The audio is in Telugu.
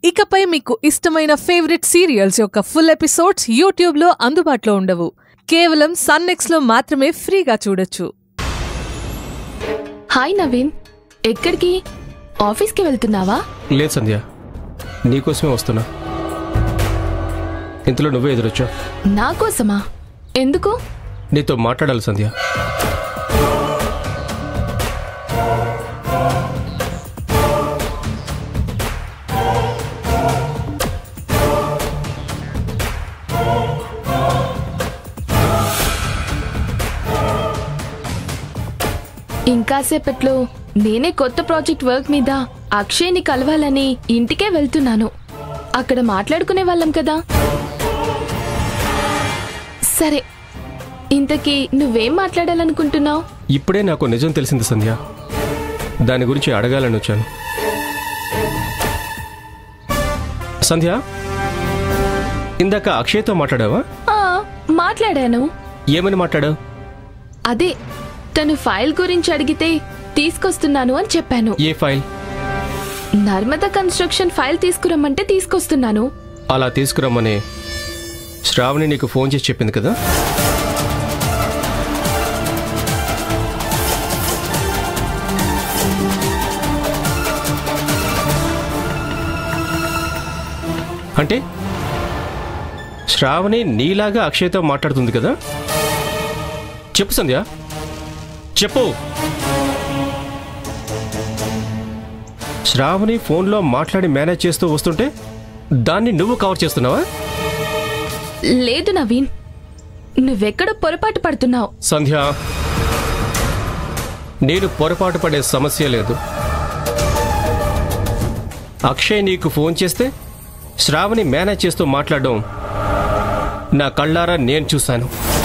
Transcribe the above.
ఇకపై మీకు ఇష్టమైన ఫేవరెట్ సీరియల్స్ యొక్క ఫుల్ ఎపిసోడ్స్ యూట్యూబ్లో అందుబాటులో ఉండవు కేవలం సన్నెక్స్లో మాత్రమే ఫ్రీగా చూడొచ్చు హాయ్ నవీన్ ఎక్కడికి ఆఫీస్కి వెళ్తున్నావా లేదు సంధ్య నీకోసమే వస్తున్నా ఇంతలో నువ్వే ఎదురొచ్చావు నా కోసమా ఎందుకు నీతో మాట్లాడాలి సంధ్య ఇంకాసేపట్లో నేనే కొత్త ప్రాజెక్ట్ వర్క్ మీద అక్షయ్ని కలవాలని ఇంటికే వెళ్తున్నాను అక్కడ మాట్లాడుకునే వాళ్ళం కదా సరే ఇంతకీ నువ్వేం మాట్లాడాలనుకుంటున్నావు ఇప్పుడే నాకు నిజం తెలిసింది సంధ్య దాని గురించి అడగాలని వచ్చాను సంధ్య ఇందాక అక్షయ్తో మాట్లాడావా ఆ, మాట్లాడాను ఏమని మాట్లాడావు అదే తను ఫైల్ గురించి అడిగితే తీసుకొస్తున్నాను అని చెప్పాను ఏ ఫైల్ నర్మదా కన్స్ట్రక్షన్ ఫైల్ తీసుకురమ్మంటే తీసుకొస్తున్నాను అలా తీసుకురమ్మని శ్రావణి నీకు ఫోన్ చేసి చెప్పింది కదా అంటే శ్రావణి నీలాగా అక్షయ్తో మాట్లాడుతుంది కదా చెప్పు సంధ్య చెప్పు శ్రావణి ఫోన్లో మాట్లాడి మేనేజ్ చేస్తూ వస్తుంటే దాన్ని నువ్వు కవర్ చేస్తున్నావా లేదు నవీన్ నువ్వెక్కడ పొరపాటు పడుతున్నావు సంధ్య నేను పొరపాటు పడే సమస్య లేదు అక్షయ్ నీకు ఫోన్ చేస్తే శ్రావణి మేనేజ్ చేస్తూ మాట్లాడడం నా కళ్ళారా నేను చూశాను